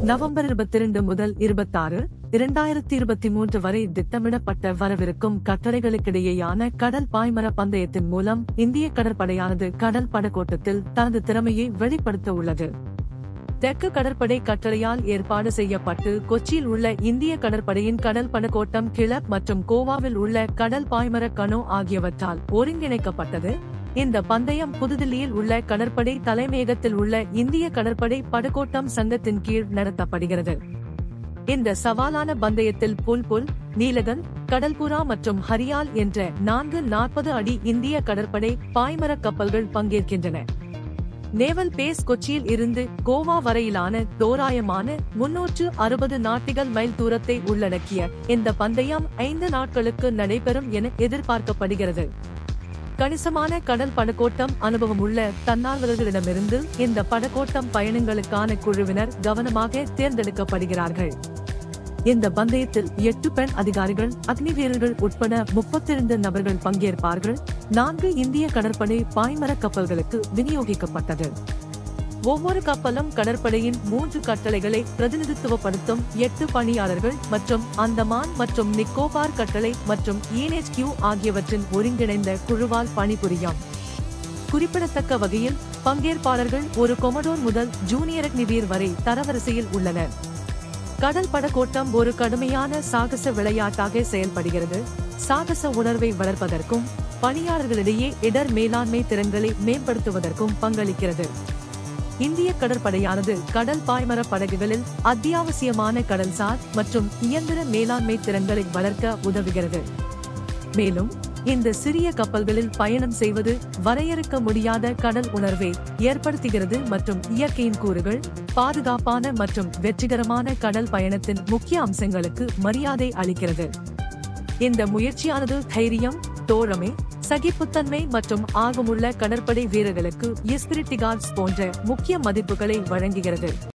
November இருபத்தி இரண்டு முதல் இருபத்தாறு இரண்டாயிரத்தி இருபத்தி மூன்று வரை திட்டமிடப்பட்ட வரவிருக்கும் கட்டளைகளுக்கிடையேயான கடல் பாய்மர பந்தயத்தின் மூலம் இந்திய கடற்படையானது கடல் படகோட்டத்தில் தனது திறமையை வெளிப்படுத்த உள்ளது தெற்கு கடற்படை கட்டளையால் ஏற்பாடு செய்யப்பட்டு கொச்சியில் உள்ள இந்திய கடற்படையின் கடல் படகோட்டம் கிளப் மற்றும் கோவாவில் உள்ள கடல் பாய்மர கனோ ஆகியவற்றால் ஒருங்கிணைக்கப்பட்டது இந்த பந்தயம் புதுதில்லியில் உள்ள கடற்படை தலைமையகத்தில் உள்ள இந்திய கடற்படை படகோட்டம் சங்கத்தின் கீழ் நடத்தப்படுகிறது இந்த சவாலான பந்தயத்தில் புல்புல் நீலகன் கடல்புறா மற்றும் ஹரியால் என்ற நான்கு நாற்பது அடி இந்திய கடற்படை பாய்மர கப்பல்கள் பங்கேற்கின்றன நேவல் பேஸ் கொச்சியில் இருந்து கோவா வரையிலான தோராயமான முன்னூற்று அறுபது நாட்டிகள் மைல் தூரத்தை உள்ளடக்கிய இந்த பந்தயம் ஐந்து நாட்களுக்கு நடைபெறும் என எதிர்பார்க்கப்படுகிறது கணிசமான கடல் படகோட்டம் அனுபவம் உள்ள தன்னார்வலர்களிடமிருந்து இந்த படகோட்டம் பயணங்களுக்கான குழுவினர் கவனமாக தேர்ந்தெடுக்கப்படுகிறார்கள் இந்த பந்தயத்தில் எட்டு பெண் அதிகாரிகள் அக்னி வீரர்கள் உட்பட முப்பத்தி இரண்டு நபர்கள் பங்கேற்பார்கள் நான்கு இந்திய கடற்படை பாய்மர கப்பல்களுக்கு விநியோகிக்கப்பட்டது ஒவ்வொரு கப்பலும் கடற்படையின் மூன்று கட்டளைகளை பிரதிநிதித்துவப்படுத்தும் எட்டு பணியாளர்கள் மற்றும் அந்தமான் மற்றும் நிக்கோபார் கட்டளை மற்றும் ஈனெச்கியூ ஆகியவற்றின் ஒருங்கிணைந்த குழுவால் பணிபுரியும் குறிப்பிடத்தக்க வகையில் பங்கேற்பாளர்கள் ஒரு கொமடோர் முதல் ஜூனியர் அக்னிவீர் வரை தரவரிசையில் உள்ளனர் கடல் படகோட்டம் ஒரு கடுமையான சாகச விளையாட்டாக செயல்படுகிறது சாகச உணர்வை வளர்ப்பதற்கும் பணியாளர்களிடையே இடர் மேலாண்மை திறன்களை மேம்படுத்துவதற்கும் பங்களிக்கிறது இந்திய கடற்படையானது கடல் பாய்மர படகுகளில் அத்தியாவசியமான கடல்சார் மற்றும் இயந்திர மேலாண்மை திறன்களை வளர்க்க உதவுகிறது மேலும் இந்த சிறிய கப்பல்களில் பயணம் செய்வது வரையறுக்க முடியாத கடல் உணர்வை ஏற்படுத்துகிறது மற்றும் இயற்கையின் கூறுகள் பாதுகாப்பான மற்றும் வெற்றிகரமான கடல் பயணத்தின் முக்கிய அம்சங்களுக்கு மரியாதை அளிக்கிறது இந்த முயற்சியானது தைரியம் தோழமை சகிப்புத்தன்மை மற்றும் ஆர்வமுள்ள கடற்படை வீரர்களுக்கு எஸ்பிரிட்டிகார்ட்ஸ் போன்ற முக்கிய மதிப்புகளை வழங்குகிறது